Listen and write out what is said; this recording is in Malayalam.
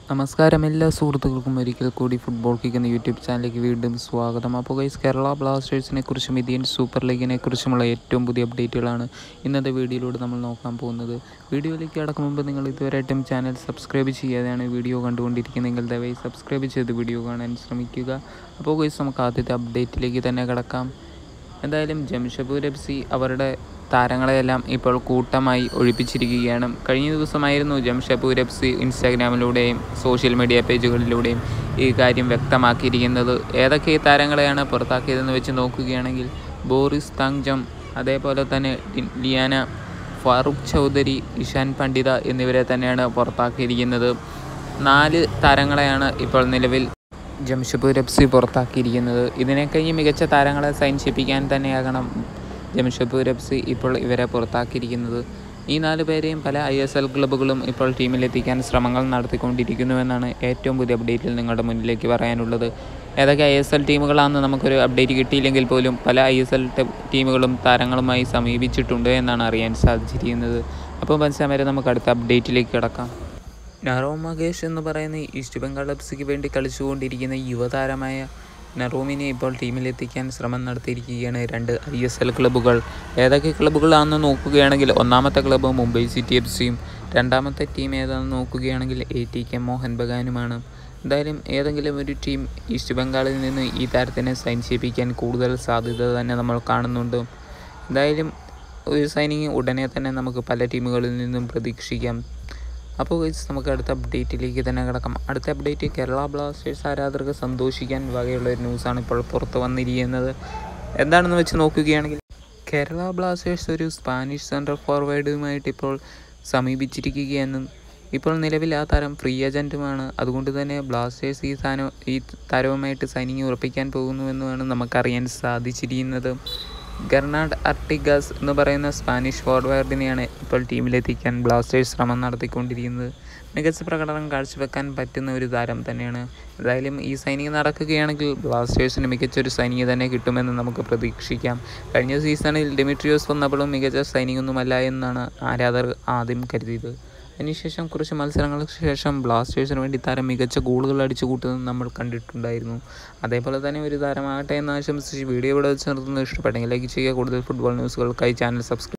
നമസ്കാരം എല്ലാ സുഹൃത്തുക്കൾക്കും ഒരിക്കൽ കൂടി ഫുട്ബോൾ കിക്ക് എന്ന യൂട്യൂബ് ചാനലിലേക്ക് വീണ്ടും സ്വാഗതം അപ്പോൾ ഗൈസ് കേരള ബ്ലാസ്റ്റേഴ്സിനെ കുറിച്ചും ഇന്ത്യൻ സൂപ്പർ ലീഗിനെ കുറിച്ചുമുള്ള ഏറ്റവും പുതിയ അപ്ഡേറ്റുകളാണ് ഇന്നത്തെ വീഡിയോയിലൂടെ നമ്മൾ നോക്കാൻ പോകുന്നത് വീഡിയോയിലേക്ക് കടക്കും മുമ്പ് നിങ്ങൾ ഇതുവരെയായിട്ടും ചാനൽ സബ്സ്ക്രൈബ് ചെയ്യാതെയാണ് വീഡിയോ കണ്ടുകൊണ്ടിരിക്കുന്നതെങ്കിൽ ദയവായി സബ്സ്ക്രൈബ് ചെയ്ത് വീഡിയോ കാണാൻ ശ്രമിക്കുക അപ്പോൾ ഗൈസ് നമുക്ക് ആദ്യത്തെ അപ്ഡേറ്റിലേക്ക് തന്നെ കിടക്കാം എന്തായാലും ജംഷഡ്പൂർ എഫ് സി അവരുടെ താരങ്ങളെയെല്ലാം ഇപ്പോൾ കൂട്ടമായി ഒഴിപ്പിച്ചിരിക്കുകയാണ് കഴിഞ്ഞ ദിവസമായിരുന്നു ജംഷഡ്പൂർ എഫ് സി ഇൻസ്റ്റാഗ്രാമിലൂടെയും സോഷ്യൽ മീഡിയ പേജുകളിലൂടെയും ഈ കാര്യം വ്യക്തമാക്കിയിരിക്കുന്നത് ഏതൊക്കെ താരങ്ങളെയാണ് പുറത്താക്കിയതെന്ന് വെച്ച് നോക്കുകയാണെങ്കിൽ ബോറിസ് താങ്ജം അതേപോലെ തന്നെ ഡി- ലിയാന ഫാറൂഖ് ചൗധരി ഇഷാൻ പണ്ഡിത എന്നിവരെ തന്നെയാണ് പുറത്താക്കിയിരിക്കുന്നത് നാല് താരങ്ങളെയാണ് ഇപ്പോൾ നിലവിൽ ജംഷഡ്പൂർ എഫ് സി പുറത്താക്കിയിരിക്കുന്നത് ഇതിനെ കഴിഞ്ഞ് മികച്ച താരങ്ങളെ സൈൻ ചെയ്യിപ്പിക്കാൻ തന്നെയാകണം ജംഷഡ്പൂർ എഫ് സി ഇപ്പോൾ ഇവരെ പുറത്താക്കിയിരിക്കുന്നത് ഈ നാല് പേരെയും പല ഐ എസ് എൽ ക്ലബ്ബുകളും ഇപ്പോൾ ടീമിലെത്തിക്കാൻ ശ്രമങ്ങൾ നടത്തിക്കൊണ്ടിരിക്കുന്നുവെന്നാണ് ഏറ്റവും പുതിയ അപ്ഡേറ്റിൽ നിങ്ങളുടെ മുന്നിലേക്ക് പറയാനുള്ളത് ഏതൊക്കെ ഐ എസ് എൽ ടീമുകളാണെന്ന് നമുക്കൊരു അപ്ഡേറ്റ് കിട്ടിയില്ലെങ്കിൽ പോലും പല ഐ എസ് എൽ ടീമുകളും താരങ്ങളുമായി സമീപിച്ചിട്ടുണ്ട് എന്നാണ് അറിയാൻ സാധിച്ചിരിക്കുന്നത് അപ്പോൾ മനസ്സിലാൻ വരെ നമുക്ക് അടുത്ത അപ്ഡേറ്റിലേക്ക് കിടക്കാം നറോ മകേഷ് എന്ന് പറയുന്ന ഈസ്റ്റ് ബംഗാൾ എഫ് സിക്ക് വേണ്ടി കളിച്ചുകൊണ്ടിരിക്കുന്ന യുവതാരമായ നറോമിനെ ഇപ്പോൾ ടീമിലെത്തിക്കാൻ ശ്രമം നടത്തിയിരിക്കുകയാണ് രണ്ട് ഐ എസ് എൽ ക്ലബ്ബുകൾ ഏതൊക്കെ ക്ലബ്ബുകളാണെന്ന് നോക്കുകയാണെങ്കിൽ ഒന്നാമത്തെ ക്ലബ്ബ് മുംബൈ സിറ്റി എഫ് സിയും രണ്ടാമത്തെ ടീം ഏതാണെന്ന് നോക്കുകയാണെങ്കിൽ എ ടി കെ മോഹൻ ബഗാനുമാണ് എന്തായാലും ഏതെങ്കിലും ഒരു ടീം ഈസ്റ്റ് ബംഗാളിൽ നിന്ന് ഈ താരത്തിനെ സൈൻ ചെയ്യിപ്പിക്കാൻ കൂടുതൽ സാധ്യത തന്നെ നമ്മൾ കാണുന്നുണ്ട് എന്തായാലും ഒരു സൈനിങ് ഉടനെ തന്നെ നമുക്ക് പല ടീമുകളിൽ നിന്നും പ്രതീക്ഷിക്കാം അപ്പോൾ guys, നമുക്ക് അടുത്ത അപ്ഡേറ്റിലേക്ക് തന്നെ കിടക്കാം അടുത്ത അപ്ഡേറ്റ് കേരള ബ്ലാസ്റ്റേഴ്സ് ആരാധകർക്ക് സന്തോഷിക്കാൻ വകയുള്ള ഒരു ന്യൂസാണ് ഇപ്പോൾ പുറത്ത് വന്നിരിക്കുന്നത് എന്താണെന്ന് വെച്ച് നോക്കുകയാണെങ്കിൽ കേരള ബ്ലാസ്റ്റേഴ്സ് ഒരു സ്പാനിഷ് സെൻട്രൽ ഫോർവേഡുമായിട്ട് ഇപ്പോൾ സമീപിച്ചിരിക്കുകയെന്നും ഇപ്പോൾ നിലവിൽ ആ താരം ഫ്രീ ഏജൻറ്റുമാണ് അതുകൊണ്ട് തന്നെ ബ്ലാസ്റ്റേഴ്സ് ഈ താരം ഈ താരവുമായിട്ട് സൈനിങ് ഉറപ്പിക്കാൻ പോകുന്നുവെന്നുമാണ് നമുക്കറിയാൻ സാധിച്ചിരിക്കുന്നത് ഗർണാഡ് അർട്ടിഗാസ് എന്ന് പറയുന്ന സ്പാനിഷ് ഫോർവേഡിനെയാണ് ഇപ്പോൾ ടീമിലെത്തിക്കാൻ ബ്ലാസ്റ്റേഴ്സ് ശ്രമം നടത്തിക്കൊണ്ടിരിക്കുന്നത് മികച്ച പ്രകടനം കാഴ്ചവെക്കാൻ പറ്റുന്ന ഒരു താരം തന്നെയാണ് എന്തായാലും ഈ സൈനിങ് നടക്കുകയാണെങ്കിൽ ബ്ലാസ്റ്റേഴ്സിന് മികച്ചൊരു സൈനിങ് തന്നെ കിട്ടുമെന്ന് നമുക്ക് പ്രതീക്ഷിക്കാം കഴിഞ്ഞ സീസണിൽ ഡെമിട്രിയോസ് വന്നപ്പോഴും മികച്ച സൈനിങ് ഒന്നുമല്ല എന്നാണ് ആരാധകർ ആദ്യം കരുതിയത് അതിനുശേഷം കുറച്ച് മത്സരങ്ങൾക്ക് ശേഷം ബ്ലാസ്റ്റേഴ്സിന് വേണ്ടി താരം മികച്ച ഗോളുകൾ അടിച്ചു കൂട്ടുന്നത് നമ്മൾ കണ്ടിട്ടുണ്ടായിരുന്നു അതേപോലെ തന്നെ ഒരു താരമാകട്ടെ എന്ന് ആശംസിച്ച് വീഡിയോ ഇവിടെ വെച്ച് നിർത്തുന്നത് ഇഷ്ടപ്പെട്ടെങ്കിൽ ലൈക്ക് ചെയ്യുക കൂടുതൽ ഫുട്ബോൾ ന്യൂസുകൾക്കായി ചാനൽ സബ്സ്ക്രൈബ്